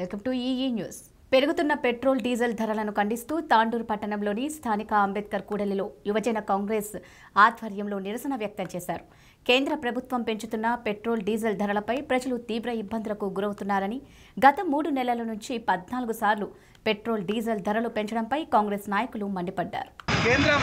Welcome to EE news పెరుగుతున్న petrol diesel ధరలను ఖండిస్తూ తాండూరు పట్టణంలోని స్థానిక అంబేద్కర్ కూడలిలో యువజన కాంగ్రెస్ ఆధ్వర్యంలో నిరసన వ్యక్తం చేశారు కేంద్ర ప్రభుత్వం పెంచుతున్న పెట్రోల్ డీజిల్ ధరలపై ప్రజలు తీవ్ర ఇబ్బందులకు గురవుతున్నారని గత మూడు నెలల నుంచి పద్నాలుగు సార్లు పెట్రోల్ డీజిల్ ధరలు పెంచడంపై కాంగ్రెస్ నాయకులు మండిపడ్డారు కేంద్రం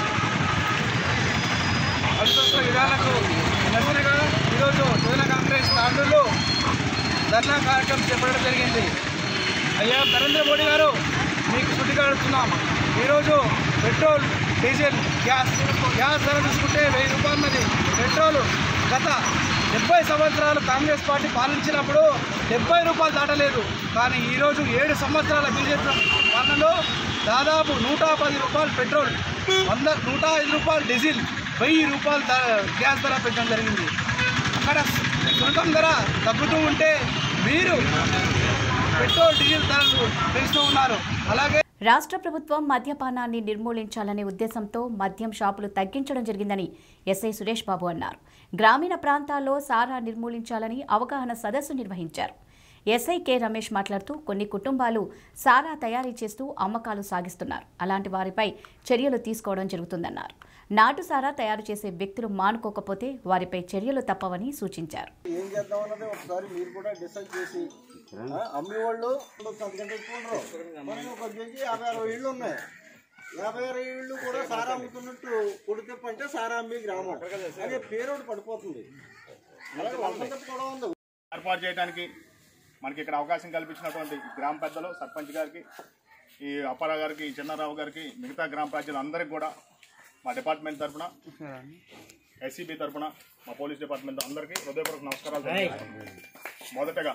అవిశ్వాస విధానాలకు నిరసనగా ఈరోజు యువన కాంగ్రెస్ తాండూరులో ధర్నా కార్యక్రమం చేపట్టడం జరిగింది అయ్యా నరేంద్ర మోడీ గారు మీకు శుద్ధిగా అడుగుతున్నాం ఈరోజు పెట్రోల్ డీజిల్ గ్యాస్ గ్యాస్ ధర చూసుకుంటే వెయ్యి రూపాయలది పెట్రోల్ గత డెబ్బై సంవత్సరాలు కాంగ్రెస్ పార్టీ పాలించినప్పుడు డెబ్బై రూపాయలు దాటలేదు కానీ ఈరోజు ఏడు సంవత్సరాల బీజేపీ పాలనలో దాదాపు నూట పది రూపాయలు పెట్రోల్ వంద నూట ఐదు రూపాయలు డీజిల్ వెయ్యి రూపాయలు ధర గ్యాస్ ధర పెట్టడం జరిగింది అక్కడ సులభం ధర తగ్గుతూ ఉంటే మీరు పెట్రోల్ డీజిల్ ధరలు పెంచుతూ ఉన్నారు అలాగే రాష్ట్ర ప్రభుత్వం మద్యపానాన్ని నిర్మూలించాలనే ఉద్దేశంతో మద్యం షాపులు తగ్గించడం జరిగిందని ఎస్ఐ సురేష్ బాబు అన్నారు గ్రామీణ ప్రాంతాల్లో సారా నిర్మూలించాలని అవగాహన సదస్సు నిర్వహించారు ఎస్ఐ కె రమేష్ మాట్లాడుతూ కొన్ని కుటుంబాలు సారా తయారీ చేస్తూ అమ్మకాలు సాగిస్తున్నారు అలాంటి వారిపై చర్యలు తీసుకోవడం జరుగుతుందన్నారు నాటు సారా తయారు చేసే వ్యక్తులు మానుకోకపోతే వారిపై చర్యలు తప్పవని సూచించారు ఏం చేద్దాం అన్నది ఒకసారి మీరు కూడా డిసైడ్ చేసి ఆ, అమ్మి వాళ్ళు అంతకంటే ఎక్కువ ఉండరు మనకి ఒక కేజీ యాభై అరవై ఇళ్ళు ఉన్నాయి యాభై అరవై ఇళ్ళు కూడా సారా అమ్ముతున్నట్టు కొడితే అంటే సారా అమ్మి గ్రామం అదే పేరు ఒకటి పడిపోతుంది అలాగే వర్షం కూడా ఉంది ఏర్పాటు చేయడానికి మనకి ఇక్కడ అవకాశం కల్పించినటువంటి గ్రామ పెద్దలు సర్పంచ్ గారికి ఈ అప్పారావు గారికి చిన్నారావు గారికి మిగతా గ్రామ ప్రజలందరికీ కూడా మా డిపార్ట్మెంట్ తరఫున ఎస్సీబీ తరఫున మా పోలీస్ డిపార్ట్మెంట్ అందరికీ హృదయపూర్వక నమస్కారాలు తెలియజేస్తున్నాను. మొదటగా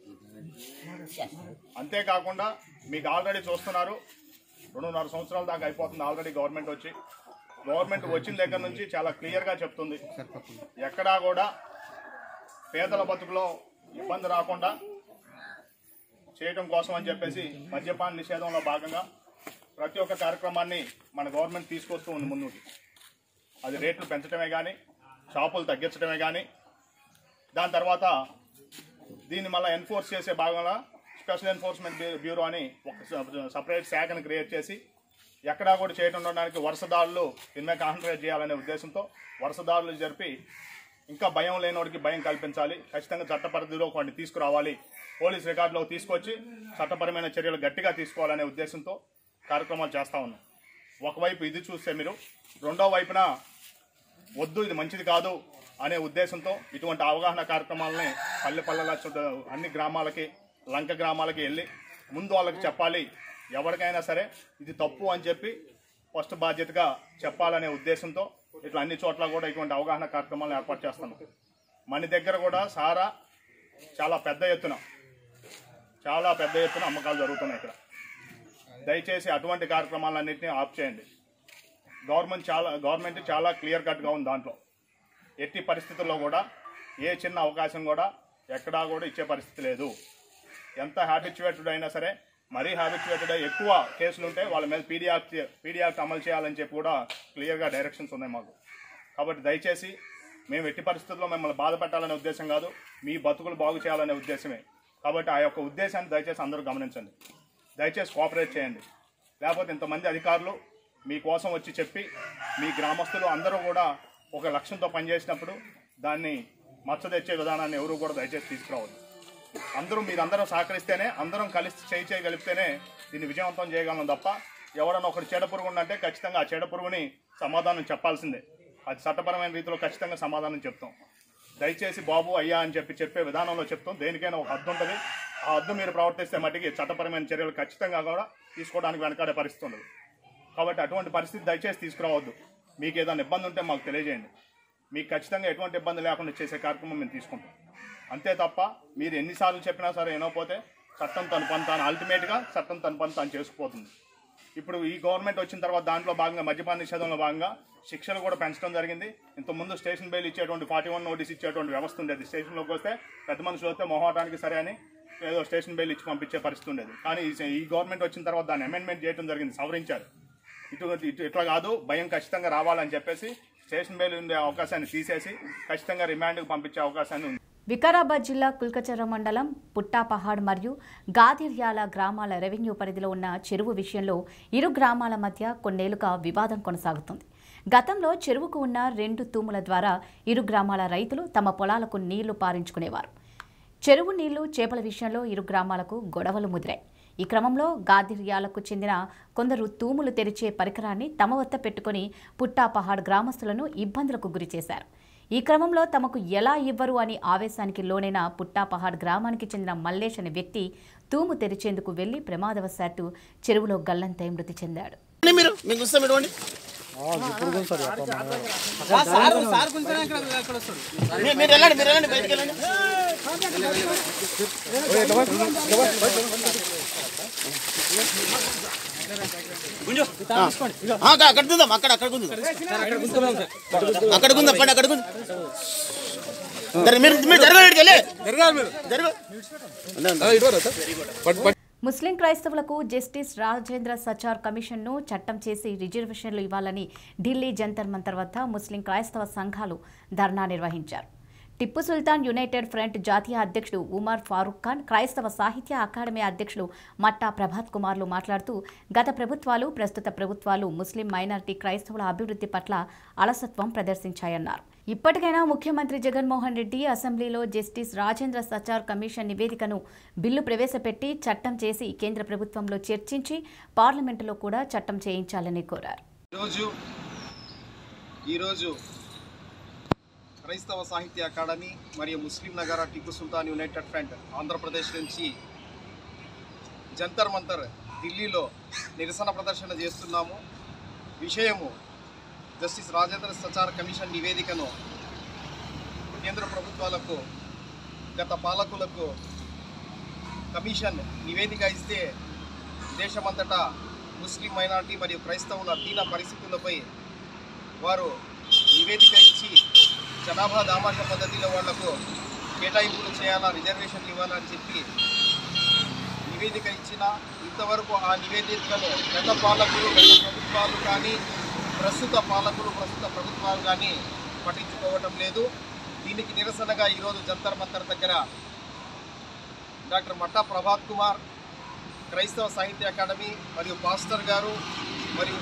అంతేకాకుండా మీకు ఆల్రెడీ చూస్తున్నారు రెండున్నర సంవత్సరాల దాకా అయిపోతుంది ఆల్రెడీ గవర్నమెంట్ వచ్చి గవర్నమెంట్ వచ్చిన దగ్గర నుంచి చాలా క్లియర్గా చెప్తుంది ఎక్కడా కూడా పేదల బతుకులో ఇబ్బంది రాకుండా చేయడం కోసం అని చెప్పేసి మద్యపాన నిషేధంలో భాగంగా ప్రతి ఒక్క కార్యక్రమాన్ని మన గవర్నమెంట్ తీసుకొస్తూ ఉంది ముందుకి అది రేట్లు పెంచడమే కానీ షాపులు తగ్గించడమే కానీ దాని తర్వాత దీన్ని మళ్ళీ ఎన్ఫోర్స్ చేసే భాగంలో స్పెషల్ ఎన్ఫోర్స్మెంట్ బ్యూ- బ్యూరో అని ఒక సపరేట్ శాఖను క్రియేట్ చేసి ఎక్కడా కూడా చేయడం ఉండడానికి వరుసదారులు దీని మీద కాన్సన్ట్రేట్ చేయాలనే ఉద్దేశంతో వరుసదారులు జరిపి ఇంకా భయం లేనివాడికి భయం కల్పించాలి ఖచ్చితంగా చట్ట పరిధిలో వాడిని తీసుకురావాలి పోలీస్ రికార్డులోకి తీసుకొచ్చి చట్టపరమైన చర్యలు గట్టిగా తీసుకోవాలనే ఉద్దేశంతో కార్యక్రమాలు చేస్తా ఉన్నాం ఒకవైపు ఇది చూస్తే మీరు రెండో వైపున వద్దు ఇది మంచిది కాదు అనే ఉద్దేశంతో ఇటువంటి అవగాహన కార్యక్రమాలని పల్లె పల్లెల చుట్టూ అన్ని గ్రామాలకి లంక గ్రామాలకి వెళ్ళి ముందు వాళ్ళకి చెప్పాలి ఎవరికైనా సరే ఇది తప్పు అని చెప్పి ఫస్ట్ బాధ్యతగా చెప్పాలనే ఉద్దేశంతో ఇట్లా అన్ని చోట్ల కూడా ఇటువంటి అవగాహన కార్యక్రమాలను ఏర్పాటు చేస్తున్నాం మన దగ్గర కూడా సారా చాలా పెద్ద ఎత్తున చాలా పెద్ద ఎత్తున అమ్మకాలు జరుగుతున్నాయి ఇక్కడ దయచేసి అటువంటి కార్యక్రమాలన్నింటినీ ఆఫ్ చేయండి గవర్నమెంట్ చాలా గవర్నమెంట్ చాలా క్లియర్ కట్గా ఉంది దాంట్లో ఎట్టి పరిస్థితుల్లో కూడా ఏ చిన్న అవకాశం కూడా ఎక్కడా కూడా ఇచ్చే పరిస్థితి లేదు ఎంత హ్యాబిచ్యువేటెడ్ అయినా సరే మరీ హ్యాబిచ్యువేటెడ్ అయ్యి ఎక్కువ కేసులు ఉంటే వాళ్ళ మీద పీడీ యాక్ట్ పీడీ యాక్ట్ అమలు చేయాలని చెప్పి కూడా క్లియర్గా డైరెక్షన్స్ ఉన్నాయి మాకు కాబట్టి దయచేసి మేము ఎట్టి పరిస్థితుల్లో మిమ్మల్ని బాధ పెట్టాలనే ఉద్దేశం కాదు మీ బతుకులు బాగు చేయాలనే ఉద్దేశమే కాబట్టి ఆ యొక్క ఉద్దేశాన్ని దయచేసి అందరూ గమనించండి దయచేసి కోఆపరేట్ చేయండి లేకపోతే ఇంతమంది అధికారులు మీకోసం వచ్చి చెప్పి మీ గ్రామస్తులు అందరూ కూడా ఒక లక్ష్యంతో పనిచేసినప్పుడు దాన్ని మచ్చ తెచ్చే విధానాన్ని ఎవరు కూడా దయచేసి తీసుకురావద్దు అందరూ మీరందరూ సహకరిస్తేనే అందరం కలిసి చేయి చేయగలిగితేనే దీన్ని విజయవంతం చేయగలం తప్ప ఎవడన్నా ఒకటి చెడ పురుగు ఉందంటే ఖచ్చితంగా ఆ చెడ పురుగుని సమాధానం చెప్పాల్సిందే అది చట్టపరమైన రీతిలో ఖచ్చితంగా సమాధానం చెప్తాం దయచేసి బాబు అయ్యా అని చెప్పి చెప్పే విధానంలో చెప్తాం దేనికైనా ఒక హద్దు ఉంటుంది ఆ హద్దు మీరు ప్రవర్తిస్తే మట్టికి చట్టపరమైన చర్యలు ఖచ్చితంగా కూడా తీసుకోవడానికి వెనకాడే పరిస్థితి ఉండదు కాబట్టి అటువంటి పరిస్థితి దయచేసి తీసుకురావద్దు మీకు ఏదైనా ఇబ్బంది ఉంటే మాకు తెలియజేయండి మీకు ఖచ్చితంగా ఎటువంటి ఇబ్బంది లేకుండా చేసే కార్యక్రమం మేము తీసుకుంటాం అంతే తప్ప మీరు ఎన్నిసార్లు చెప్పినా సరే వినకపోతే చట్టం తన పని తాను అల్టిమేట్గా చట్టం తన పని తాను చేసుకుపోతుంది ఇప్పుడు ఈ గవర్నమెంట్ వచ్చిన తర్వాత దాంట్లో భాగంగా మద్యపాన నిషేధంలో భాగంగా శిక్షలు కూడా పెంచడం జరిగింది ఇంతకుముందు స్టేషన్ బెయిల్ ఇచ్చేటువంటి ఫార్టీ వన్ నోటీస్ ఇచ్చేటువంటి వ్యవస్థ ఉండేది స్టేషన్లోకి వస్తే పెద్ద మనుషులు వస్తే మొహమాటానికి సరే అని ఏదో స్టేషన్ బెయిల్ ఇచ్చి పంపించే పరిస్థితి ఉండేది కానీ ఈ- ఈ గవర్నమెంట్ వచ్చిన తర్వాత దాన్ని అమెండ్మెంట్ చేయడం జరిగింది సవరించారు ఇటు ఇటు ఇట్లా కాదు భయం ఖచ్చితంగా రావాలని చెప్పేసి స్టేషన్ బెయిల్ ఉండే అవకాశాన్ని తీసేసి ఖచ్చితంగా రిమాండ్కి పంపించే అవకాశాన్ని ఉంది వికారాబాద్ జిల్లా కుల్కచర్ర మండలం పుట్టాపహాడ్ మరియు గాదిర్యాల గ్రామాల రెవెన్యూ పరిధిలో ఉన్న చెరువు విషయంలో ఇరు గ్రామాల మధ్య కొన్నేళ్లుగా వివాదం కొనసాగుతుంది గతంలో చెరువుకు ఉన్న రెండు తూముల ద్వారా ఇరు గ్రామాల రైతులు తమ పొలాలకు నీళ్లు పారించుకునేవారు చెరువు నీళ్లు చేపల విషయంలో ఇరు గ్రామాలకు గొడవలు ముదిరాయి ఈ క్రమంలో గాదిర్యాలకు చెందిన కొందరు తూములు తెరిచే పరికరాన్ని తమ వద్ద పెట్టుకుని పుట్టాపహాడ్ గ్రామస్తులను ఇబ్బందులకు గురిచేశారు ఈ క్రమంలో తమకు ఎలా ఇవ్వరు అని ఆవేశానికి లోనైన పుట్టాపహాడ్ గ్రామానికి చెందిన మల్లేష్ అనే వ్యక్తి తూము తెరిచేందుకు వెళ్లి ప్రమాదవశాత్తు చెరువులో గల్లంతై మృతి చెందాడు మీరు మీకు వస్తాం ఇటువంటి మీరు మీరు వెళ్ళండి మీరు వెళ్ళండి బయటికి వెళ్ళండి గుంజు. ఆ, అక్కడ అక్కడ గుందాం అక్కడ అక్కడ గుందాం అక్కడ గుందాం పండి అక్కడ గుందాం సరే, మీరు మీరు జరగండి వెళ్ళి జరగ ముస్లిం క్రైస్తవులకు జస్టిస్ రాజేంద్ర సచార్ కమిషన్ను చట్టం చేసి రిజర్వేషన్లు ఇవ్వాలని ఢిల్లీ జంతర్ మంతర్ వద్ద ముస్లిం క్రైస్తవ సంఘాలు ధర్నా నిర్వహించారు టిప్పు సుల్తాన్ యునైటెడ్ ఫ్రంట్ జాతీయ అధ్యక్షుడు ఉమర్ ఫారూక్ ఖాన్ క్రైస్తవ సాహిత్య అకాడమీ అధ్యక్షుడు మట్టా ప్రభాత్ కుమార్లు మాట్లాడుతూ గత ప్రభుత్వాలు ప్రస్తుత ప్రభుత్వాలు ముస్లిం మైనారిటీ క్రైస్తవుల అభివృద్ధి పట్ల అలసత్వం ప్రదర్శించాయన్నారు ఇప్పటికైనా ముఖ్యమంత్రి జగన్మోహన్ రెడ్డి అసెంబ్లీలో జస్టిస్ రాజేంద్ర సచార్ కమిషన్ నివేదికను బిల్లు ప్రవేశపెట్టి చట్టం చేసి కేంద్ర ప్రభుత్వంలో చర్చించి పార్లమెంటులో కూడా చట్టం చేయించాలని కోరారు ఈరోజు ఈరోజు క్రైస్తవ సాహిత్య అకాడమీ మరియు ముస్లిం నగర టిప్పు సుల్తాన్ యునైటెడ్ ఫ్రంట్ ఆంధ్రప్రదేశ్ నుంచి జంతర్ మంతర్ ఢిల్లీలో నిరసన ప్రదర్శన చేస్తున్నాము విషయము జస్టిస్ రాజేంద్ర సచార్ కమిషన్ నివేదికను కేంద్ర ప్రభుత్వాలకు గత పాలకులకు కమిషన్ నివేదిక ఇస్తే దేశమంతటా ముస్లిం మైనార్టీ మరియు క్రైస్తవుల దీన పరిస్థితులపై వారు నివేదిక ఇచ్చి జనాభా దామాష పద్ధతిలో వాళ్లకు కేటాయింపులు చేయాలా రిజర్వేషన్లు ఇవ్వాలని చెప్పి నివేదిక ఇచ్చిన ఇంతవరకు ఆ నివేదికను గత పాలకులు గత ప్రభుత్వాలు కానీ ప్రస్తుత పాలకులు ప్రస్తుత ప్రభుత్వాలు కానీ పట్టించుకోవటం లేదు దీనికి నిరసనగా ఈరోజు జంతర్ మంతర్ దగ్గర డాక్టర్ మట్టా ప్రభాత్ కుమార్ క్రైస్తవ సాహిత్య అకాడమీ మరియు పాస్టర్ గారు మరియు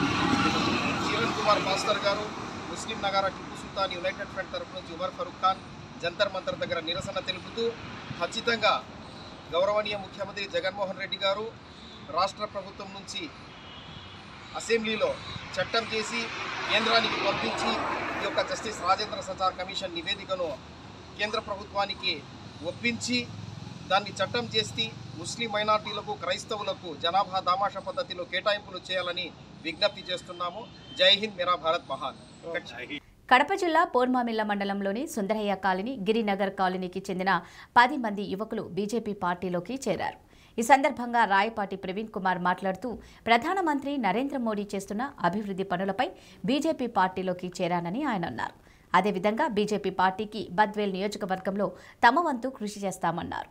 జీవన్ కుమార్ పాస్టర్ గారు ముస్లిం నగర టిప్పు సుల్తాన్ యునైటెడ్ ఫ్రంట్ తరఫు నుంచి ఉమర్ ఫరూక్ ఖాన్ జంతర్ మంతర్ దగ్గర నిరసన తెలుపుతూ ఖచ్చితంగా గౌరవనీయ ముఖ్యమంత్రి జగన్మోహన్ రెడ్డి గారు రాష్ట్ర ప్రభుత్వం నుంచి అసెంబ్లీలో చట్టం చేసి కేంద్రానికి పంపించి ఈ యొక్క జస్టిస్ రాజేంద్ర సచార్ కమిషన్ నివేదికను కేంద్ర ప్రభుత్వానికి ఒప్పించి దాన్ని చట్టం చేసి ముస్లిం మైనార్టీలకు క్రైస్తవులకు జనాభా దామాషా పద్ధతిలో కేటాయింపులు చేయాలని విజ్ఞప్తి చేస్తున్నాము జై హింద్ మేరా భారత్ మహాన్ కడప జిల్లా పోర్మామిల్ల మండలంలోని సుందరయ్య కాలనీ గిరినగర్ కాలనీకి చెందిన పది మంది యువకులు బీజేపీ పార్టీలోకి చేరారు ఈ సందర్భంగా రాయపాటి ప్రవీణ్ కుమార్ మాట్లాడుతూ ప్రధానమంత్రి నరేంద్ర మోడీ చేస్తున్న అభివృద్ధి పనులపై బీజేపీ పార్టీలోకి చేరానని ఆయన అన్నారు అదేవిధంగా బీజేపీ పార్టీకి బద్వేల్ నియోజకవర్గంలో తమ వంతు కృషి చేస్తామన్నారు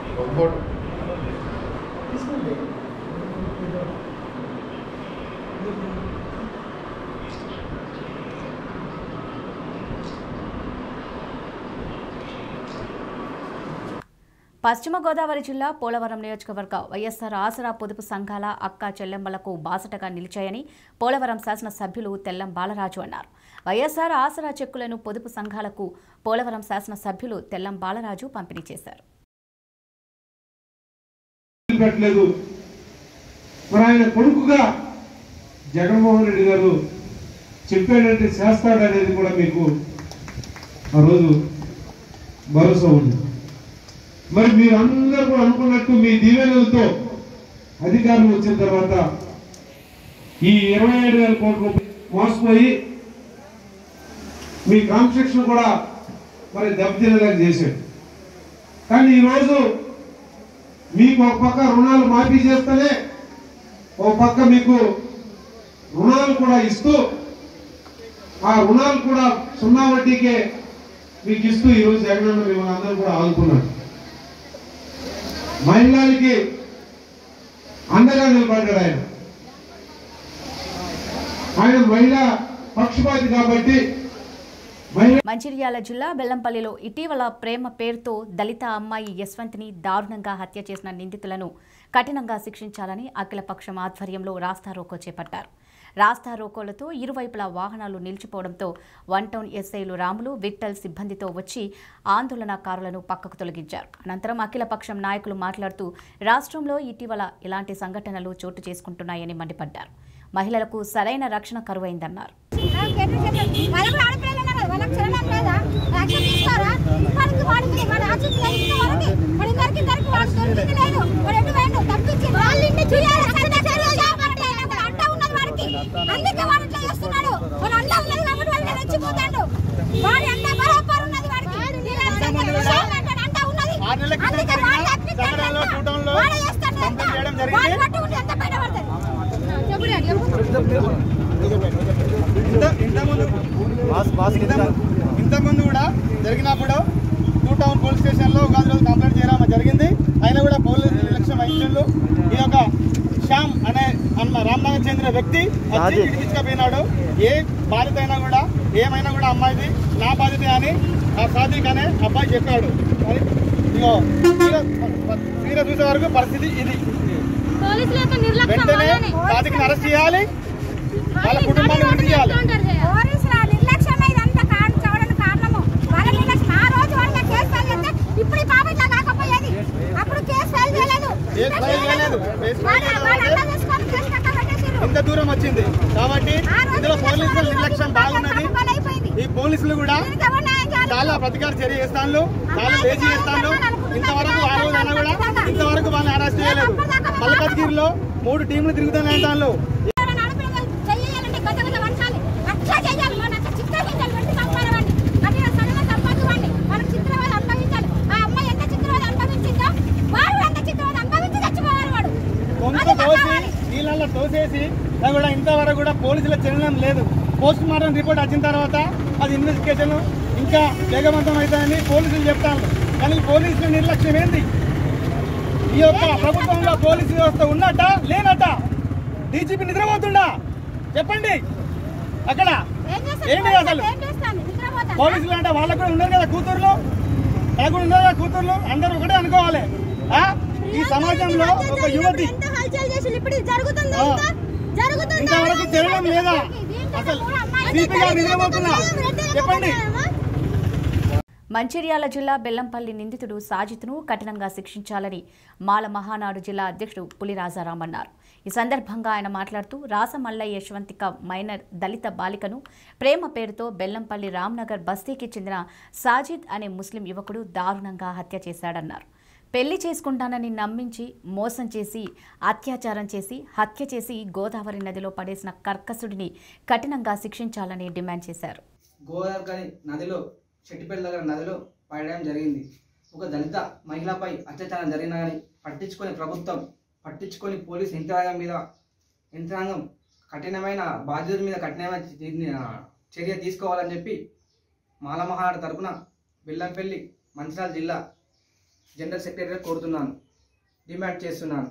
పశ్చిమ గోదావరి జిల్లా పోలవరం నియోజకవర్గ వైఎస్సార్ ఆసరా పొదుపు సంఘాల అక్క చెల్లెమ్మలకు బాసటగా నిలిచాయని పోలవరం శాసనసభ్యులు తెల్లం బాలరాజు అన్నారు వైఎస్సార్ ఆసరా చెక్కులను పొదుపు సంఘాలకు పోలవరం శాసనసభ్యులు తెల్లం బాలరాజు పంపిణీ చేశారు పెట్టలేదు మరి ఆయన కొడుకుగా జగన్మోహన్ రెడ్డి గారు చెప్పేటట్టు చేస్తాడనేది కూడా మీకు ఆ రోజు భరోసా ఉంది మరి మీరు అందరూ కూడా అనుకున్నట్టు మీ దీవెనలతో అధికారం వచ్చిన తర్వాత ఈ ఇరవై ఏడు వేల కోట్ల రూపాయలు మోసపోయి మీ కాన్స్ట్రక్షన్ కూడా మరి దెబ్బతినేలా చేశాడు కానీ ఈరోజు మీకు ఒక పక్క రుణాలు మాఫీ చేస్తేనే ఒక పక్క మీకు రుణాలు కూడా ఇస్తూ ఆ రుణాలు కూడా సున్నా వడ్డీకే మీకు ఇస్తూ ఈరోజు జగనన్న మిమ్మల్ని అందరూ కూడా ఆదుకున్నాడు మహిళలకి అండగా నిలబడ్డాడు ఆయన ఆయన మహిళా పక్షపాతి కాబట్టి మంచిర్యాల జిల్లా బెల్లంపల్లిలో ఇటీవల ప్రేమ పేరుతో దళిత అమ్మాయి యశ్వంత్ని దారుణంగా హత్య చేసిన నిందితులను కఠినంగా శిక్షించాలని అఖిలపక్షం ఆధ్వర్యంలో రాస్తారోకో చేపట్టారు రాస్తారోకోలతో ఇరువైపులా వాహనాలు నిలిచిపోవడంతో వన్ టౌన్ ఎస్ఐలు రాములు విట్టల్ సిబ్బందితో వచ్చి ఆందోళనకారులను పక్కకు తొలగించారు అనంతరం అఖిలపక్షం నాయకులు మాట్లాడుతూ రాష్ట్రంలో ఇటీవల ఇలాంటి సంఘటనలు చోటు చేసుకుంటున్నాయని మండిపడ్డారు మహిళలకు సరైన రక్షణ కరువైందన్నారు వాళ్ళకు ఆడపిల్లలు ఉన్నారు కదా, వాళ్ళకి చిరణం లేదా యాక్షన్ తీసుకోరా వాడికి వాడికి వాడు ఆచూకీ తెలిసిన వాళ్ళకి వాడి ఇద్దరికి ఇద్దరికి వాడు దొరికింది లేదు వాడు ఎటు పోయిండు తప్పించి వాళ్ళ ఇంటి చూడాలి అక్కడ చర్యలు చేపట్టాలి. అక్కడ అంట ఉన్నది వాడికి అందుకే వాడు ఇట్లా చేస్తున్నాడు వాడు అంట ఉన్నది కాబట్టి వాడు రెచ్చిపోతాడు వాడి అంట బరాబర్ ఉన్నది వాడికి అంట ఉన్నది ఆరు నెలల క్రితం అందుకే వాడు జరిగిన తప్పించాడు సంఘటనలో అంట. కూటంలో వాడే చేస్తాడు అంట. కంప్లైంట్ చేయడం జరిగింది. వాడు పట్టు ఉంటే ఎంత బయటపడతాడు చెప్పు డాడీ, చెప్పు ఇంత ఇంతకుముందు ఇంత- ఇంతకుముందు కూడా జరిగినప్పుడు టూ టౌన్ పోలీస్ స్టేషన్లో ఉగాది రోజు కంప్లైంట్ చేయడం జరిగింది అయినా కూడా పోలీసు నిర్లక్ష్యం వహించారు ఈ యొక్క శ్యామ్ అనే అన్న రామ్నగర్ చెందిన వ్యక్తి వచ్చి ఇడిపించకపోయినాడు ఏ బాధ్యత అయినా కూడా ఏమైనా కూడా అమ్మాయిది నా బాధ్యత అని ఆ సాదిక్ అనే అబ్బాయి చెప్పాడు మరి ఇగో తీరా తీరా చూసే వరకు పరిస్థితి ఇది పోలీసుల యొక్క నిర్లక్ష్యం వెంటనే వల్లనే. సాదిక్ని అరెస్ట్ చేయాలి వాళ్ళ కుటుంబాన్ని విడిచి చేయాలి పోలీసుల నిర్లక్ష్యమే ఇదంతా కారణం కావడానికి కారణము వాళ్ళ నిర్లక్ష్యం ఆ రోజు వాళ్ళ కేసు ఫైల్ చేస్తే ఇప్పుడు ఈ పాప ఇట్లా కాకపోయేది అప్పుడు కేసు ఫైల్ చేయలేదు కేసు ఫైల్ చేయలేదు. కేసు ఫైల్ వాళ్ళ- వాళ్ళ అన్న తీసుకొని కేసు కట్ట పెట్టేసిర్రు. ఇంత దూరం వచ్చింది కాబట్టి ఆ రోజు ఇందులో పోలీసుల నిర్లక్ష్యం నిర్లక్ష్యం వల్ల బాగున్నది పాప బలైపోయింది. ఈ పోలీసులు కూడా దీనికి ఎవరు న్యాయం చేయాలి? చాలా ప్రతికార చర్య చేస్తాను చాలా లేచి చేస్తాను ఇంతవరకు ఆ రోజు అయినా కూడా ఇంతవరకు వాళ్ళని అరెస్ట్ చేయలేదు మల్కాజ్గిరిలో మూడు టీంలు తిరుగుతానే అంటాను ఎవరైనా ఆడపిల్లలు చెయ్యాలంటే గత గత వంచాలి. అట్లా చెయ్యాలి. మన అట్లా చిత్రహింసలు పెట్టి చంపాలి వాడిని. కఠిన సడన చంపొద్దు వాడిని. వాళ్ళకి చిత్రవద అనుభవించాలి. ఆ అమ్మాయి ఎంత చిత్రవద అనుభవించిందో వాడు అంత చిత్రవద అనుభవించి చచ్చిపోవాలి వాడు. కొంత అది తోసి కావాలి. నీళ్ళల్లో తోసేసి అది కూడా ఇంతవరకు కూడా పోలీసుల చలనం లేదు పోస్ట్ మార్టం రిపోర్ట్ వచ్చిన తర్వాత అది ఇన్వెస్టిగేషన్ ఇంకా వేగవంతం అవుతుందని పోలీసులు చెప్తాను కానీ ఈ పోలీసుల నిర్లక్ష్యం ఏంది ఈ యొక్క ప్రభుత్వంలో పోలీసు వ్యవస్థ ఉన్నట్ట లేనట్ట డీజీపీ నిద్రపోతుండా చెప్పండి అక్కడ ఏం చేస్తారు? ఏంటి అసలు? ఏం చేస్తాను? నిద్రపోతాను. పోలీసులు అంటే వాళ్ళకు కూడా ఉన్నారు కదా కూతుర్లు వాళ్ళకు కూడా ఉన్నారు కదా కూతుర్లు అందరూ ఒకటే అనుకోవాలి ఆ? ఈ సమాజంలో ఒక యువతి ఎంత హల్చల్ చేసి ఇప్పుడు ఇది జరుగుతుందా ఆ. ఇంకా? జరుగుతుందా? ఇంతవరకు చేయడం లేదా దీంట్లో అసలు కూడా అమ్మాయిలు సిపి గారు నిద్రపోతున్నా చెప్పండి మంచిర్యాల జిల్లా బెల్లంపల్లి నిందితుడు సాజిత్ను కఠినంగా శిక్షించాలని మాల మహానాడు జిల్లా అధ్యక్షుడు పులి రాజారాం అన్నారు ఈ సందర్భంగా ఆయన మాట్లాడుతూ రాసమల్ల యశ్వంతిక మైనర్ దళిత బాలికను ప్రేమ పేరుతో బెల్లంపల్లి రామ్నగర్ బస్తీకి చెందిన సాజిద్ అనే ముస్లిం యువకుడు దారుణంగా హత్య చేశాడన్నారు పెళ్లి చేసుకుంటానని నమ్మించి మోసం చేసి అత్యాచారం చేసి హత్య చేసి గోదావరి నదిలో పడేసిన కర్కసుడిని కఠినంగా శిక్షించాలని డిమాండ్ చేశారు గోదావరి నదిలో చెట్టిపల్లి దగ్గర నదిలో పడడం జరిగింది ఒక దళిత మహిళపై అత్యాచారం జరిగినా కానీ పట్టించుకొని ప్రభుత్వం పట్టించుకొని పోలీస్ యంత్రాంగం మీద యంత్రాంగం కఠినమైన బాధ్యతల మీద కఠినమైన చర్య- చర్య తీసుకోవాలని చెప్పి మాలమహానాడు తరపున బెల్లంపల్లి మంచిర్యాల జిల్లా జనరల్ సెక్రటరీ కోరుతున్నాను డిమాండ్ చేస్తున్నాను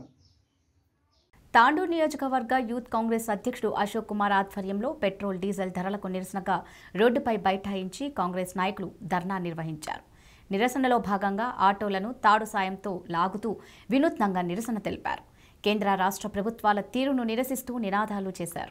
తాండూరు నియోజకవర్గ యూత్ కాంగ్రెస్ అధ్యక్షుడు అశోక్ కుమార్ ఆధ్వర్యంలో పెట్రోల్ డీజిల్ ధరలకు నిరసనగా రోడ్డుపై బైఠాయించి కాంగ్రెస్ నాయకులు ధర్నా నిర్వహించారు నిరసనలో భాగంగా ఆటోలను తాడు సాయంతో లాగుతూ వినూత్నంగా నిరసన తెలిపారు కేంద్ర రాష్ట్ర ప్రభుత్వాల తీరును నిరసిస్తూ నినాదాలు చేశారు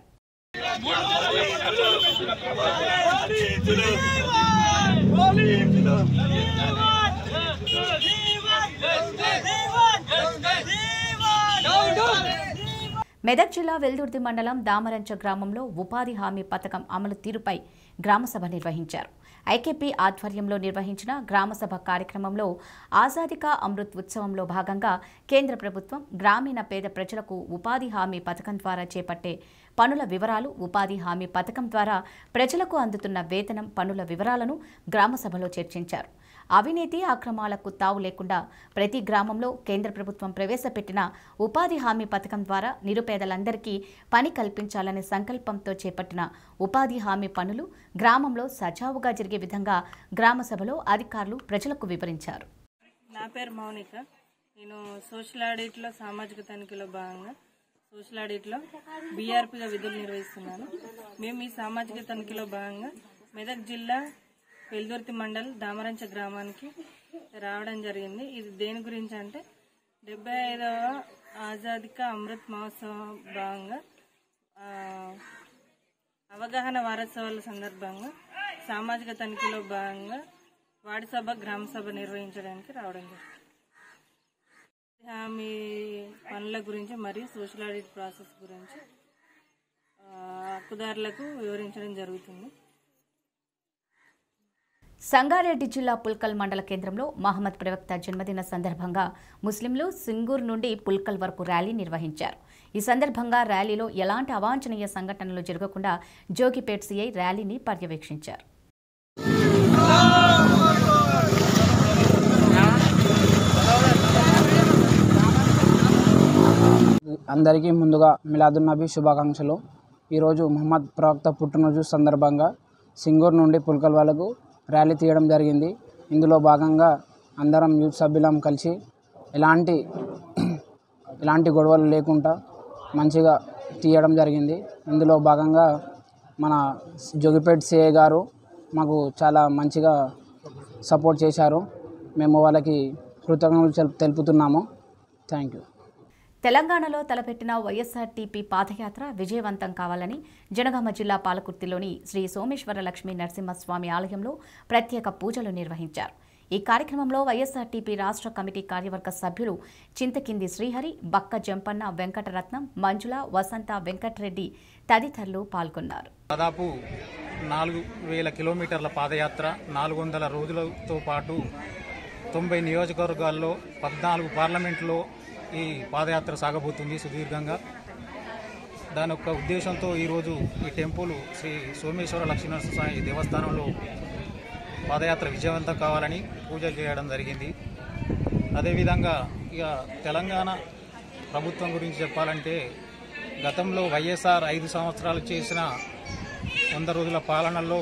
మెదక్ జిల్లా వెల్దుర్తి మండలం దామరంచ గ్రామంలో ఉపాధి హామీ పథకం అమలు తీరుపై గ్రామసభ నిర్వహించారు ఐకేపీ ఆధ్వర్యంలో నిర్వహించిన గ్రామసభ కార్యక్రమంలో ఆజాదికా అమృత్ ఉత్సవంలో భాగంగా కేంద్ర ప్రభుత్వం గ్రామీణ పేద ప్రజలకు ఉపాధి హామీ పథకం ద్వారా చేపట్టే పనుల వివరాలు ఉపాధి హామీ పథకం ద్వారా ప్రజలకు అందుతున్న వేతనం పనుల వివరాలను గ్రామసభలో చర్చించారు అవినీతి అక్రమాలకు తావు లేకుండా ప్రతి గ్రామంలో కేంద్ర ప్రభుత్వం ప్రవేశపెట్టిన ఉపాధి హామీ పథకం ద్వారా నిరుపేదలందరికీ పని కల్పించాలనే సంకల్పంతో చేపట్టిన ఉపాధి హామీ పనులు గ్రామంలో సజావుగా జరిగే విధంగా గ్రామ సభలో అధికారులు ప్రజలకు వివరించారు నా పేరు మౌనిక నేను సోషల్ ఆడిట్లో సామాజిక తనిఖీలో భాగంగా సోషల్ ఆడిట్లో బీఆర్పీగా విధులు నిర్వహిస్తున్నాను మేము ఈ సామాజిక తనిఖీలో భాగంగా మెదక్ జిల్లా వెల్దుర్తి మండల్ దామరంచ గ్రామానికి రావడం జరిగింది ఇది దేని గురించి అంటే డెబ్బై ఐదవ ఆజాదీ కా అమృత్ మహోత్సవం భాగంగా ఆ, అవగాహన వారోత్సవాల సందర్భంగా సామాజిక తనిఖీలో భాగంగా వార్డు సభ గ్రామ సభ నిర్వహించడానికి రావడం జరిగింది హామీ పనుల గురించి మరియు సోషల్ ఆడిట్ ప్రాసెస్ గురించి ఆ, హక్కుదారులకు వివరించడం జరుగుతుంది సంగారెడ్డి జిల్లా పుల్కల్ మండల కేంద్రంలో మహమ్మద్ ప్రవక్త జన్మదిన సందర్భంగా ముస్లింలు సింగూర్ నుండి పుల్కల్ వరకు ర్యాలీ నిర్వహించారు ఈ సందర్భంగా ర్యాలీలో ఎలాంటి అవాంఛనీయ సంఘటనలు జరగకుండా జోగిపేట్ సీఐ ర్యాలీని పర్యవేక్షించారు అందరికీ ముందుగా మిలాదున్నబీ శుభాకాంక్షలు ఈరోజు మహమ్మద్ ప్రవక్త పుట్టినరోజు సందర్భంగా సింగూర్ నుండి పుల్కల్ వాళ్ళకు ర్యాలీ తీయడం జరిగింది ఇందులో భాగంగా అందరం యూత్ సభ్యులం కలిసి ఎలాంటి ఎలాంటి గొడవలు లేకుండా మంచిగా తీయడం జరిగింది ఇందులో భాగంగా మన జోగిపేట్ సిఐ గారు మాకు చాలా మంచిగా సపోర్ట్ చేశారు మేము వాళ్ళకి కృతజ్ఞతలు తెలు- తెలుపుతున్నాము థ్యాంక్ యూ తెలంగాణలో తలపెట్టిన వైఎస్ఆర్టీపీ పాదయాత్ర విజయవంతం కావాలని జనగామ జిల్లా పాలకుర్తిలోని శ్రీ సోమేశ్వర లక్ష్మీ నరసింహస్వామి ఆలయంలో ప్రత్యేక పూజలు నిర్వహించారు ఈ కార్యక్రమంలో వైఎస్ఆర్టీపీ రాష్ట్ర కమిటీ కార్యవర్గ సభ్యులు చింతకింది శ్రీహరి బక్క జంపన్న వెంకటరత్నం మంజుల వసంత వెంకటరెడ్డి తదితరులు పాల్గొన్నారు దాదాపు నాలుగు వేల కిలోమీటర్ల పాదయాత్ర నాలుగు వందల రోజులతో పాటు తొంభై నియోజకవర్గాల్లో పద్నాలుగు పార్లమెంట్లో ఈ పాదయాత్ర సాగబోతుంది సుదీర్ఘంగా దాని యొక్క ఉద్దేశంతో ఈరోజు ఈ టెంపుల్ శ్రీ సోమేశ్వర లక్ష్మీనరస్వామి దేవస్థానంలో పాదయాత్ర విజయవంతం కావాలని పూజలు చేయడం జరిగింది అదేవిధంగా ఇక తెలంగాణ ప్రభుత్వం గురించి చెప్పాలంటే గతంలో వైఎస్ఆర్ ఐదు సంవత్సరాలు చేసిన వంద రోజుల పాలనలో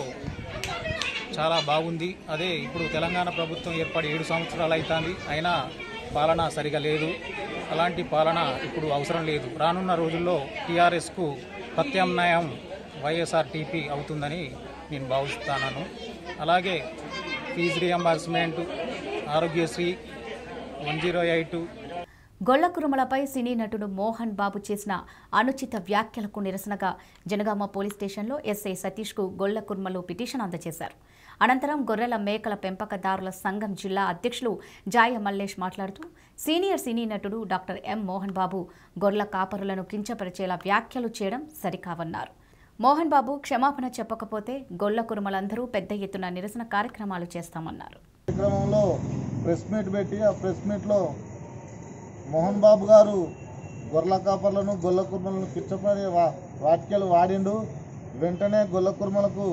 చాలా బాగుంది అదే ఇప్పుడు తెలంగాణ ప్రభుత్వం ఏర్పడి ఏడు సంవత్సరాలు అవుతుంది అయినా పాలన సరిగా లేదు అలాంటి పాలన ఇప్పుడు అవసరం లేదు రానున్న రోజుల్లో టీఆర్ఎస్కు ప్రత్యామ్నాయం వైఎస్ఆర్ టీపీ అవుతుందని నేను భావిస్తున్నాను అలాగే fee reimbursement Aarogyasri one zero eight గొల్ల కురుమలపై సినీ నటుడు మోహన్ బాబు చేసిన అనుచిత వ్యాఖ్యలకు నిరసనగా జనగామ పోలీస్ స్టేషన్లో ఎస్ఐ సతీష్కు గొల్ల కుర్మలు పిటిషన్ అందజేశారు అనంతరం గొర్రెల మేకల పెంపకదారుల సంఘం జిల్లా అధ్యక్షులు జాయ మల్లేష్ మాట్లాడుతూ సీనియర్ సినీ నటుడు డాక్టర్ ఎం మోహన్ బాబు గొర్రెల కాపరులను కించపరిచేలా వ్యాఖ్యలు చేయడం సరికావన్నారు మోహన్ బాబు క్షమాపణ చెప్పకపోతే గొల్ల కురుమలందరూ పెద్ద ఎత్తున నిరసన కార్యక్రమాలు చేస్తామన్నారు కార్యక్రమంలో ప్రెస్ మీట్ పెట్టి ఆ ప్రెస్ మీట్లో మోహన్ బాబు గారు గొర్రెల కాపర్లను గొల్ల కుర్మలను కిచ్చపడే వా వాక్యాలు వాడిండు వెంటనే గొల్ల కుర్మలకు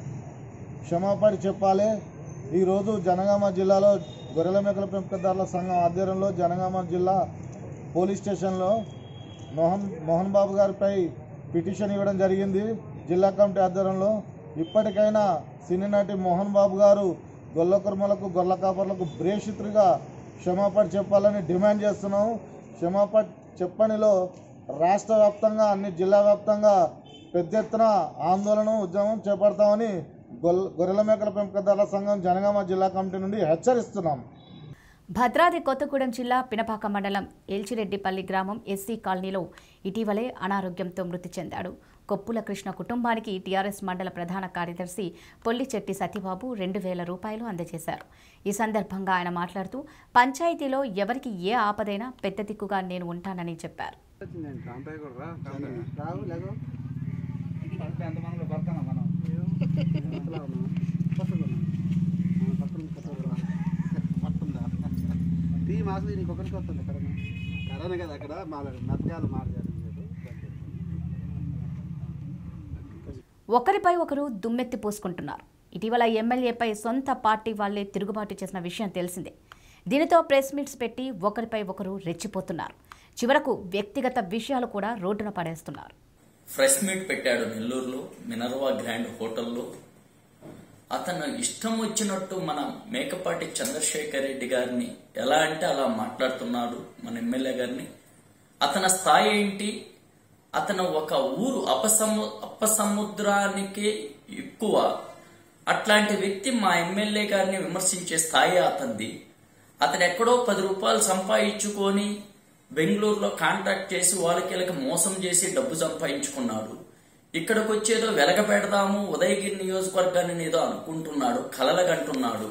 క్షమాపణ చెప్పాలి ఈరోజు జనగామ జిల్లాలో గొర్రెల మేకల పెంపకదారుల సంఘం ఆధ్వర్యంలో జనగామ జిల్లా పోలీస్ స్టేషన్లో మోహన్ మోహన్ బాబు గారిపై పిటిషన్ ఇవ్వడం జరిగింది జిల్లా కమిటీ ఆధ్వర్యంలో ఇప్పటికైనా సినీ నటి మోహన్ బాబు గారు గొల్ల కుర్మలకు గొల్ల కాపర్లకు బ్రేషితులుగా క్షమాపణ చెప్పాలని డిమాండ్ చేస్తున్నాం క్షమాపణ చెప్పనిలో రాష్ట్ర వ్యాప్తంగా అన్ని జిల్లా వ్యాప్తంగా పెద్ద ఎత్తున ఆందోళన ఉద్యమం చేపడతామని గొల్ గొర్రెల మేకల పెంపకదారుల సంఘం జనగామ జిల్లా కమిటీ నుండి హెచ్చరిస్తున్నాం భద్రాద్రి కొత్తగూడెం జిల్లా పినపాక మండలం ఎల్చిరెడ్డిపల్లి గ్రామం ఎస్సీ కాలనీలో ఇటీవలే అనారోగ్యంతో మృతి చెందాడు కొప్పుల కృష్ణ కుటుంబానికి టీఆర్ఎస్ మండల ప్రధాన కార్యదర్శి పొల్లిచెట్టి సత్యబాబు రెండు వేల రూపాయలు అందజేశారు ఈ సందర్భంగా ఆయన మాట్లాడుతూ పంచాయతీలో ఎవరికి ఏ ఆపదైనా పెద్ద దిక్కుగా నేను ఉంటానని చెప్పారు ఈ మాసం నీకు ఒకరికి వస్తుంది కరోనా కరోనా కదా అక్కడ మా నత్యాలు మార్చారు ఒకరిపై ఒకరు దుమ్మెత్తి పోసుకుంటున్నారు ఇటీవల ఎమ్మెల్యేపై సొంత పార్టీ వాళ్లే తిరుగుబాటు చేసిన విషయం తెలిసిందే దీనితో ప్రెస్ మీట్స్ పెట్టి ఒకరిపై ఒకరు రెచ్చిపోతున్నారు చివరకు వ్యక్తిగత విషయాలు కూడా రోడ్డున పడేస్తున్నారు ఫ్రెష్ మీట్ పెట్టాడు నెల్లూరులో మినర్వా గ్రాండ్ హోటల్లో అతను ఇష్టం వచ్చినట్టు మన మేకపాటి చంద్రశేఖర్ రెడ్డి గారిని ఎలా అంటే అలా మాట్లాడుతున్నాడు మన ఎమ్మెల్యే గారిని అతని స్థాయి ఏంటి అతను ఒక ఊరు అపసము అపసముద్రానికి ఎక్కువ అట్లాంటి వ్యక్తి మా ఎమ్మెల్యే గారిని విమర్శించే స్థాయి అతనిది అతను ఎక్కడో పది రూపాయలు సంపాదించుకొని బెంగళూరులో కాంట్రాక్ట్ చేసి వాళ్ళకి వీళ్ళకి మోసం చేసి డబ్బు సంపాదించుకున్నాడు ఇక్కడికి వచ్చేదో వెలగపెడదాము ఉదయగిరి నియోజకవర్గాన్ని ఏదో అనుకుంటున్నాడు కలలగంటున్నాడు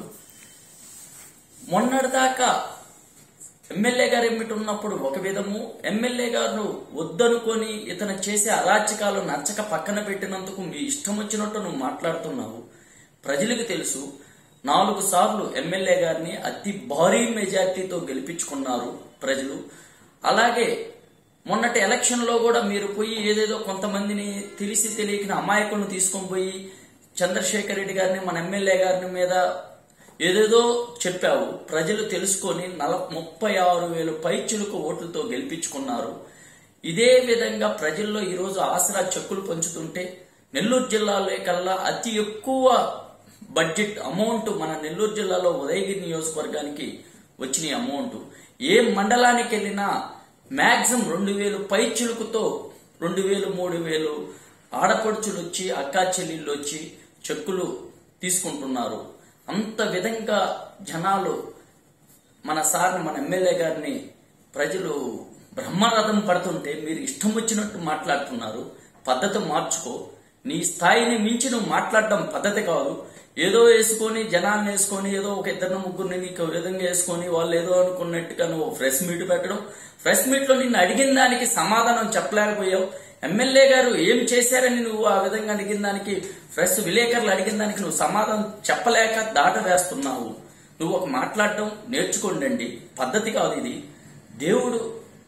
మొన్నటిదాకా ఎమ్మెల్యే గారు ఏమిటి ఉన్నప్పుడు ఒక విధము ఎమ్మెల్యే గారు వద్దనుకొని ఇతను చేసే అరాచకాలు నచ్చక పక్కన పెట్టినందుకు మీ ఇష్టం వచ్చినట్టు నువ్వు మాట్లాడుతున్నావు ప్రజలకు తెలుసు నాలుగు సార్లు ఎమ్మెల్యే గారిని అతి భారీ మెజార్టీతో గెలిపించుకున్నారు ప్రజలు అలాగే మొన్నటి ఎలక్షన్ లో కూడా మీరు పోయి ఏదేదో కొంతమందిని తెలిసి తెలియకిన అమాయకులను తీసుకొని పోయి చంద్రశేఖర్ రెడ్డి గారిని మన ఎమ్మెల్యే గారిని మీద ఏదేదో చెప్పావు ప్రజలు తెలుసుకొని నల ముప్పై ఆరు వేలు పైచులకు ఓట్లతో గెలిపించుకున్నారు ఇదే విధంగా ప్రజల్లో ఈరోజు ఆసరా చెక్కులు పంచుతుంటే నెల్లూరు జిల్లాలో కల్లా అతి ఎక్కువ బడ్జెట్ అమౌంట్ మన నెల్లూరు జిల్లాలో ఉదయగిరి నియోజకవర్గానికి వచ్చిన అమౌంట్ ఏ మండలానికి వెళ్ళినా మాక్సిమం రెండు వేలు పైచులుకుతో రెండు వేలు మూడు వేలు ఆడపడుచులు వచ్చి అక్కా చెల్లెళ్ళు వచ్చి చెక్కులు తీసుకుంటున్నారు అంత విధంగా జనాలు మన సార్ని మన ఎమ్మెల్యే గారిని ప్రజలు బ్రహ్మరథం పడుతుంటే మీరు ఇష్టం వచ్చినట్టు మాట్లాడుతున్నారు పద్ధతి మార్చుకో నీ స్థాయిని మించి నువ్వు మాట్లాడడం పద్ధతి కాదు ఏదో వేసుకొని జనాన్ని వేసుకొని ఏదో ఒక ఇద్దరు ముగ్గురిని నీకు ఒక విధంగా వేసుకొని వాళ్ళు ఏదో అనుకున్నట్టుగా నువ్వు ప్రెస్ మీట్ పెట్టడం ప్రెస్ మీట్ లో నిన్ను అడిగిన దానికి సమాధానం చెప్పలేకపోయావు ఎమ్మెల్యే గారు ఏం చేశారని నువ్వు ఆ విధంగా అడిగిన దానికి ప్రెస్ విలేకరులు అడిగిన దానికి నువ్వు సమాధానం చెప్పలేక దాట వేస్తున్నావు నువ్వు ఒక మాట్లాడడం నేర్చుకోండి పద్ధతి కాదు ఇది దేవుడు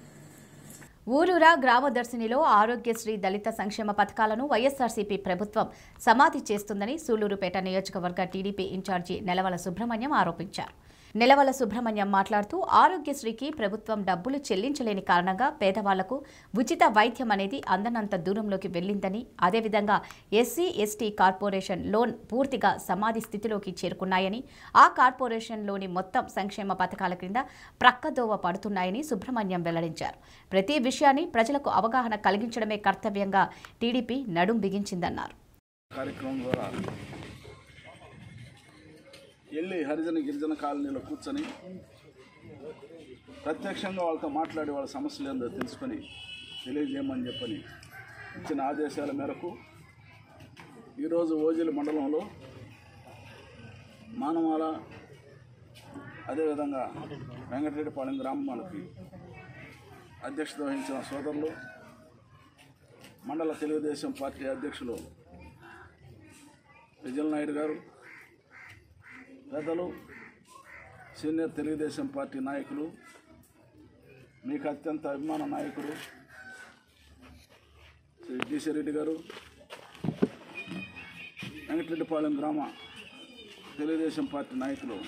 ఊరూరా గ్రామదర్శినిలో ఆరోగ్యశ్రీ దళిత సంక్షేమ పథకాలను వైఎస్ఆర్సీపీ ప్రభుత్వం సమాధి చేస్తుందని సూలూరుపేట నియోజకవర్గ టీడీపీ ఇన్ఛార్జి నెలవల సుబ్రహ్మణ్యం ఆరోపించారు నెలవల సుబ్రహ్మణ్యం మాట్లాడుతూ ఆరోగ్యశ్రీకి ప్రభుత్వం డబ్బులు చెల్లించలేని కారణంగా పేదవాళ్లకు ఉచిత వైద్యం అనేది అందనంత దూరంలోకి వెళ్ళిందని అదేవిధంగా ఎస్సీ ఎస్టీ కార్పొరేషన్ లోన్ పూర్తిగా సమాధి స్థితిలోకి చేరుకున్నాయని ఆ కార్పొరేషన్లోని మొత్తం సంక్షేమ పథకాల క్రింద ప్రక్కదోవ పడుతున్నాయని సుబ్రహ్మణ్యం వెల్లడించారు ప్రతి విషయాన్ని ప్రజలకు అవగాహన కలిగించడమే కర్తవ్యంగా టీడీపీ నడుం బిగించిందన్నారు కార్యక్రమం ద్వారా వెళ్ళి హరిజన గిరిజన కాలనీలో కూర్చొని ప్రత్యక్షంగా వాళ్ళతో మాట్లాడి వాళ్ళ సమస్యలు ఏందో తెలుసుకొని తెలియజేయమని చెప్పని ఇచ్చిన ఆదేశాల మేరకు ఈరోజు ఓజిలి మండలంలో మానవాల అదేవిధంగా వెంకటరెడ్డిపాలెం గ్రామాలకి అధ్యక్షత వహించిన సోదరులు మండల తెలుగుదేశం పార్టీ అధ్యక్షులు విజయల్ నాయుడు గారు పెద్దలు సీనియర్ తెలుగుదేశం పార్టీ నాయకులు మీకు అత్యంత అభిమాన నాయకుడు శ్రీ డిసి రెడ్డి గారు వెంకటరెడ్డిపాలెం గ్రామ తెలుగుదేశం పార్టీ నాయకులు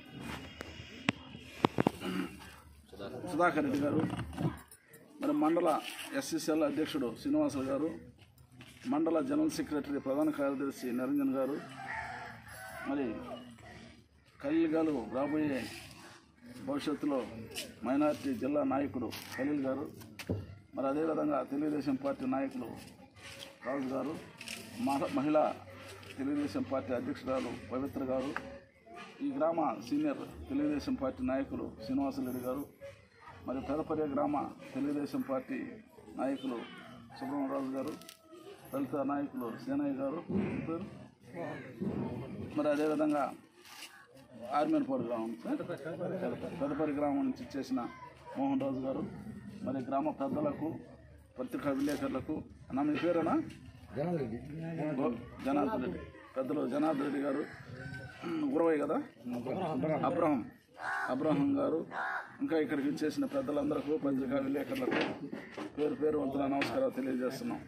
సుధాకర్ రెడ్డి గారు మరి మండల ఎస్సీసీఎల్ అధ్యక్షుడు శ్రీనివాసులు గారు మండల జనరల్ సెక్రటరీ ప్రధాన కార్యదర్శి నిరంజన్ గారు మరి ఖలీల్ గారు రాబోయే భవిష్యత్తులో మైనార్టీ జిల్లా నాయకుడు ఖలీల్ గారు మరి అదేవిధంగా తెలుగుదేశం పార్టీ నాయకులు రాజు గారు మహ- మహిళా తెలుగుదేశం పార్టీ అధ్యక్షురాలు పవిత్ర గారు ఈ గ్రామ సీనియర్ తెలుగుదేశం పార్టీ నాయకులు శ్రీనివాసరెడ్డి గారు మరి పెదపర్య గ్రామ తెలుగుదేశం పార్టీ నాయకులు సుబ్రహ్మరాజు గారు దళిత నాయకులు సేనయ్య గారు ఈ పేరు మరి అదేవిధంగా ఆర్మేనపాడు గ్రామం సార్ పెదపరి గ్రామం నుంచి చేసిన మోహన్ రాజు గారు మరి గ్రామ పెద్దలకు పత్రికా విలేకరులకు అన్న మీ పేరేనా గో- జనార్దన్ రెడ్డి పెద్దలు జనార్దన్ రెడ్డి గారు గురవయ్య కదా అబ్రహం అబ్రహం గారు ఇంకా ఇక్కడికి చేసిన పెద్దలందరికీ పత్రికా విలేకరులకు పేరు పేరు వంతుల నమస్కారాలు తెలియజేస్తున్నాం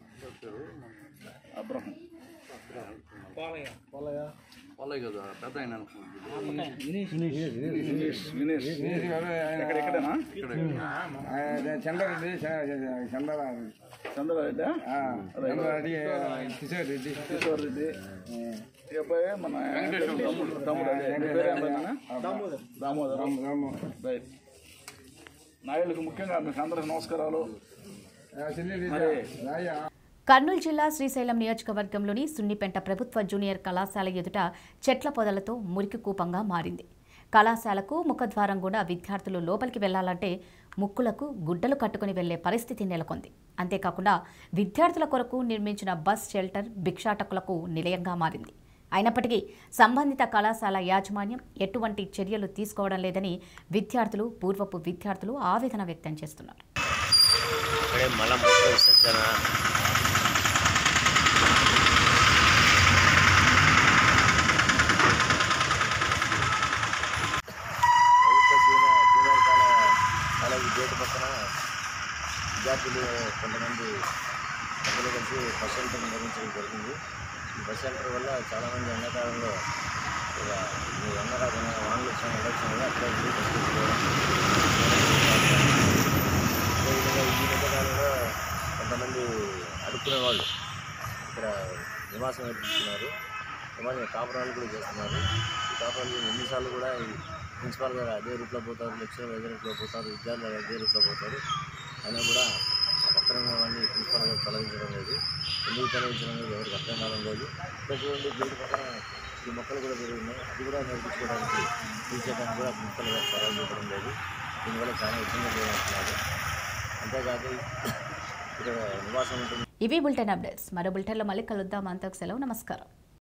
అబ్రహం వినేష్ వినేష్ ఎక్కడ ఎక్కడేనా చంద్రారెడ్డి చంద్రారెడ్డి చంద్రారెడ్డి చంద్రారెడ్డి కిషోర్ రెడ్డి కిషోర్ రెడ్డి ఈ అబ్బాయి మన తమ్ముడు తమ్ముడు అదే నీ పేరు ఏమన్నా? దామోదరం రైట్ నాయుళ్ళకి ముఖ్యంగా మీకు అందరికి నమస్కారాలు మరి కర్నూలు జిల్లా శ్రీశైలం నియోజకవర్గంలోని సున్నిపెంట ప్రభుత్వ జూనియర్ కళాశాల ఎదుట చెట్ల పొదలతో మురికి కూపంగా మారింది కళాశాలకు ముఖద్వారం కూడా విద్యార్థులు లోపలికి వెళ్లాలంటే ముక్కులకు గుడ్డలు కట్టుకుని వెళ్లే పరిస్థితి నెలకొంది అంతేకాకుండా విద్యార్థుల కొరకు నిర్మించిన బస్ షెల్టర్ భిక్షాటకులకు నిలయంగా మారింది అయినప్పటికీ సంబంధిత కళాశాల యాజమాన్యం ఎటువంటి చర్యలు తీసుకోవడం లేదని విద్యార్థులు పూర్వపు విద్యార్థులు ఆవేదన వ్యక్తం చేస్తున్నారు ఇక్కడే మలమూత్ర విసర్జన ప్రభుత్వ జూనియర్ జూనియర్ కళా కాలేజీ గేటు పక్కన విద్యార్థులు కొంతమంది పెద్దలు కలిసి బస్ సెంటర్ నిర్మించడం జరిగింది ఈ బస్ సెంటర్ వల్ల చాలామంది ఎండాకాలంలో ఇక ఈ ఎండాకాలం వానలు వచ్చిన ఎలక్షన్ వల్ల అక్కడ ఉండి బస్ తెచ్చుకోవడం అదేవిధంగా ఈ మధ్యకాలంలో కొంతమంది అడుక్కునే వాళ్ళు ఇక్కడ నివాసం ఏర్పడుతున్నారు నివాసం కాపురాలు కూడా చేస్తున్నారు ఈ కాపురాలు ఎన్నిసార్లు కూడా ఈ ప్రిన్సిపాల్ గారు అదే రూట్లో పోతారు లెక్చరర్ అదే రూట్లో పోతారు విద్యార్థులు అదే రూట్లో పోతారు అయినా కూడా ఆ పక్కన ఉన్న వాడిని ప్రిన్సిపాల్ గారు తొలగించడం లేదు ఎందుకు తొలగించడం లేదు ఎవరికి అర్థం కావడం లేదు ఇక్కడ చూడండి గేటు పక్కన ఈ మొక్కలు కూడా పెరుగున్నాయి అది కూడా నడిపించుకోవడానికి తీసేయడానికి కూడా ప్రిన్సిపల్ గారు చొరవ చూపడం లేదు దీనివల్ల చాలా ఇబ్బందులు వస్తున్నారు అంతేకాక ఇక్కడ నివాసం ఉంటుంది ఇవి బులెటిన్ అప్డేట్స్ మరో బులెటిన్లో మళ్ళీ కలుద్దాం అంతకు సెలవు నమస్కారం